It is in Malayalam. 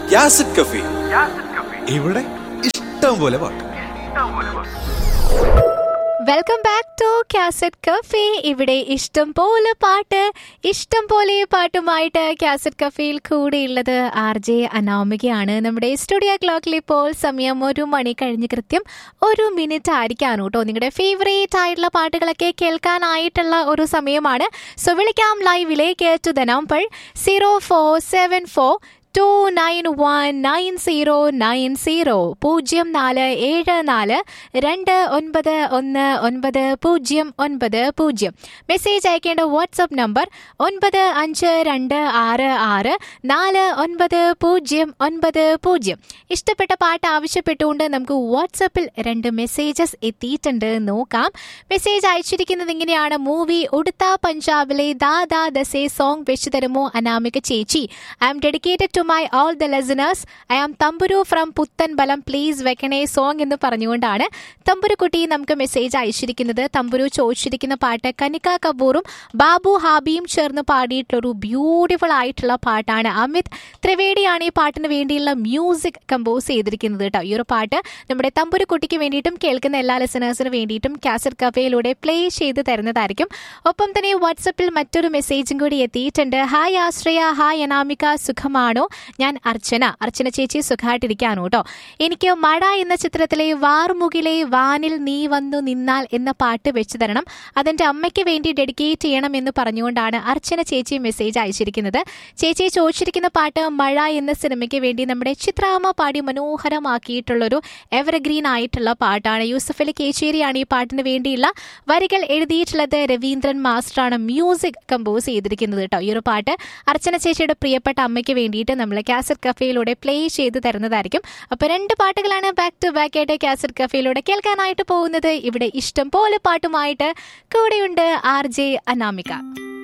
യാസിഡ് കഫി ഇവിടെ ഇഷ്ടം പോലെ പാട്ട് welcome back to cassette cafe ഇവിടെ ഇഷ്ടം പോലെ പാട്ട് ഇഷ്ടം പോലെ പാട്ടുമായിട്ട് കാസറ്റ് കഫേയിൽ കൂടെയുള്ളത് ആർ ജെ അനാമികയാണ് നമ്മുടെ സ്റ്റുഡിയോ ക്ലോക്കിൽ ഇപ്പോൾ സമയം ഒരു മണി കഴിഞ്ഞ് കൃത്യം ഒരു മിനിറ്റ് ആയിരിക്കാണ് കേട്ടോ നിങ്ങളുടെ ഫേവറേറ്റ് ആയിട്ടുള്ള പാട്ടുകളൊക്കെ കേൾക്കാനായിട്ടുള്ള ഒരു സമയമാണ് സോ വിളിക്കാം ലൈവിലേക്ക് to the number zero four seven four two nine one nine zero nine zero പൂജ്യം നാല് ഏഴ് നാല് രണ്ട് ഒൻപത് ഒന്ന് ഒൻപത് പൂജ്യം ഒൻപത് പൂജ്യം മെസ്സേജ് അയക്കേണ്ട വാട്സപ്പ് നമ്പർ ഒൻപത് അഞ്ച് രണ്ട് ആറ് ആറ് നാല് ഒൻപത് പൂജ്യം ഒൻപത് പൂജ്യം ഇഷ്ടപ്പെട്ട പാട്ട് ആവശ്യപ്പെട്ടുകൊണ്ട് നമുക്ക് വാട്സപ്പിൽ രണ്ട് മെസ്സേജസ് എത്തിയിട്ടുണ്ട് നോക്കാം മെസ്സേജ് അയച്ചിരിക്കുന്നത് ഇങ്ങനെയാണ് മൂവി ഉടുത്ത പഞ്ചാബിലെ ദാദാ ദസേ സോങ് വെച്ചു തരുമോ അനാമിക ചേച്ചി I am dedicated to my all the listeners I am Thamburu from പുത്തൻ ബലം പ്ലീസ് വെക്കണേ സോങ് എന്ന് പറഞ്ഞുകൊണ്ടാണ് തമ്പുരു കുട്ടി നമുക്ക് മെസ്സേജ് അയച്ചിരിക്കുന്നത് തമ്പുരു ചോദിച്ചിരിക്കുന്ന പാട്ട് കനിക കപൂറും ബാബു ഹാബിയും ചേർന്ന് പാടിയിട്ടുള്ള ഒരു ബ്യൂട്ടിഫുൾ ആയിട്ടുള്ള പാട്ടാണ് അമിത് ത്രിവേദിയാണ് ഈ പാട്ടിന് വേണ്ടിയുള്ള മ്യൂസിക് കമ്പോസ് ചെയ്തിരിക്കുന്നത് കേട്ടോ ഈ ഒരു പാട്ട് നമ്മുടെ തമ്പുരു കുട്ടിക്ക് വേണ്ടിയിട്ടും കേൾക്കുന്ന എല്ലാ ലിസണേഴ്സിന് വേണ്ടിയിട്ടും കാസറ്റ് കഫയിലൂടെ പ്ലേ ചെയ്ത് തരുന്നതായിരിക്കും ഒപ്പം തന്നെ വാട്സപ്പിൽ മറ്റൊരു മെസ്സേജും കൂടി എത്തിയിട്ടുണ്ട് ഹായ് ആശ്രയ ഹായ് അനാമിക സുഖമാണോ ഞാൻ അർച്ചന അർച്ചന ചേച്ചി സുഖമായിട്ടിരിക്കാനോ കേട്ടോ എനിക്ക് മഴ എന്ന ചിത്രത്തിലെ വാർമുകിലെ വാനിൽ നീ വന്നു നിന്നാൽ എന്ന പാട്ട് വെച്ചു തരണം അതെന്റെ അമ്മയ്ക്ക് വേണ്ടി ഡെഡിക്കേറ്റ് ചെയ്യണം എന്ന് പറഞ്ഞുകൊണ്ടാണ് അർച്ചന ചേച്ചി മെസ്സേജ് അയച്ചിരിക്കുന്നത് ചേച്ചി ചോദിച്ചിരിക്കുന്ന പാട്ട് മഴ എന്ന സിനിമയ്ക്ക് വേണ്ടി നമ്മുടെ ചിത്രാമ്മ പാടി മനോഹരമാക്കിയിട്ടുള്ളൊരു എവർഗ്രീൻ ആയിട്ടുള്ള പാട്ടാണ് യൂസഫ് അലി കേച്ചേരിയാണ് ഈ പാട്ടിന് വേണ്ടിയുള്ള വരികൾ എഴുതിയിട്ടുള്ളത് രവീന്ദ്രൻ മാസ്റ്ററാണ് മ്യൂസിക് കമ്പോസ് ചെയ്തിരിക്കുന്നത് കേട്ടോ ഈ ഒരു പാട്ട് അർച്ചന ചേച്ചിയുടെ പ്രിയപ്പെട്ട അമ്മയ്ക്ക് വേണ്ടിയിട്ട് നമ്മൾ കാസറ്റ് കഫേയിലൂടെ പ്ലേ ചെയ്ത് തരുന്നതായിരിക്കും അപ്പോൾ രണ്ട് പാട്ടുകളാണ് ബാക്ക് ടു ബാക്ക് ആയിട്ട് കാസറ്റ് കഫേയിലൂടെ കേൾക്കാനായിട്ട് പോകുന്നത് ഇവിടെ ഇഷ്ടം പോലെ പാട്ടുമായിട്ട് കൂടെയുണ്ട് ആർ ജെ അനാമിക